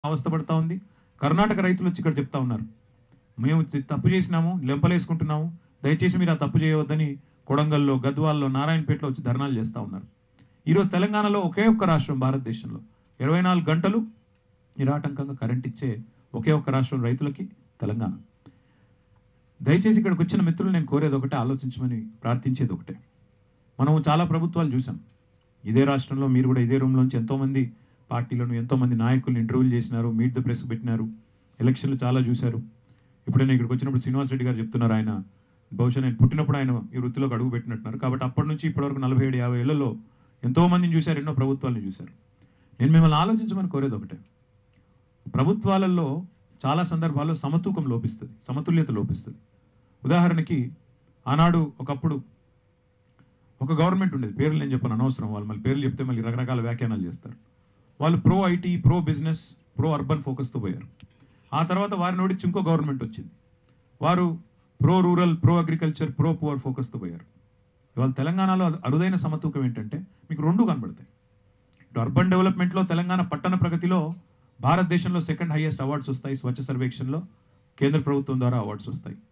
అవస్థపడతా ఉంది కర్ణాటక రైతులు వచ్చి ఇక్కడ చెప్తా ఉన్నారు మేము తి- తప్పు చేసినాము లెంపలేసుకుంటున్నాము దయచేసి మీరు ఆ తప్పు చేయవద్దని కొడంగల్లో గద్వాల్లో నారాయణపేటలో వచ్చి ధర్నాలు చేస్తూ ఉన్నారు ఈరోజు తెలంగాణలో ఒకే ఒక్క రాష్ట్రం భారతదేశంలో ఇరవై నాలుగు గంటలు నిరాటంకంగా కరెంట్ ఇచ్చే ఒకే ఒక్క రాష్ట్రం రైతులకి తెలంగాణ దయచేసి ఇక్కడికి వచ్చిన మిత్రులు నేను కోరేది ఒకటే ఆలోచించమని ప్రార్థించేది ఒకటే మనం చాలా ప్రభుత్వాలు చూసాం ఇదే రాష్ట్రంలో మీరు కూడా ఇదే రూమ్లోంచి ఎంతోమంది పార్టీలను ఎంతోమంది నాయకులను ఇంటర్వ్యూలు చేసినారు మీట్ ద ప్రెస్ పెట్టినారు ఎలక్షన్లు చాలా చూశారు ఇప్పుడు నేను ఇక్కడికి వచ్చినప్పుడు శ్రీనివాస్ రెడ్డి గారు చెప్తున్నారు ఆయన బహుశా నేను పుట్టినప్పుడు ఆయన ఈ వృత్తిలోకి అడుగు పెట్టినట్టున్నారు కాబట్టి అప్పటి నుంచి ఇప్పటివరకు నలభై ఏడు యాభై ఏళ్లలో ఎంతో మందిని చూశారు ఎన్నో ప్రభుత్వాలను చూశారు నేను మిమ్మల్ని ఆలోచించమని కోరేది ఒకటే ప్రభుత్వాలలో చాలా సందర్భాల్లో సమతూకం లోపిస్తుంది సమతుల్యత లోపిస్తుంది ఉదాహరణకి ఆనాడు ఒకప్పుడు ఒక గవర్నమెంట్ ఉండేది పేర్లు నేను చెప్పను అనవసరం వాళ్ళు మళ్ళీ పేర్లు చెప్తే మళ్ళీ రకరకాల వ్యాఖ్యానాలు చేస్తారు వాళ్ళు pro IT pro business pro urban ఫోకస్తో పోయారు ఆ తర్వాత వారిని ఓడించి ఇంకో గవర్నమెంట్ వచ్చింది వారు pro rural pro agriculture pro poor ఫోకస్తో పోయారు ఇవాళ తెలంగాణలో అరు- అరుదైన సమతూకం ఏంటంటే మీకు రెండు కనబడతాయి ఇటు అర్బన్ డెవలప్మెంట్లో తెలంగాణ పట్టణ ప్రగతిలో భారతదేశంలో సెకండ్ హైయెస్ట్ అవార్డ్స్ వస్తాయి స్వచ్ఛ సర్వేక్షణలో కేంద్ర ప్రభుత్వం ద్వారా అవార్డ్స్ వస్తాయి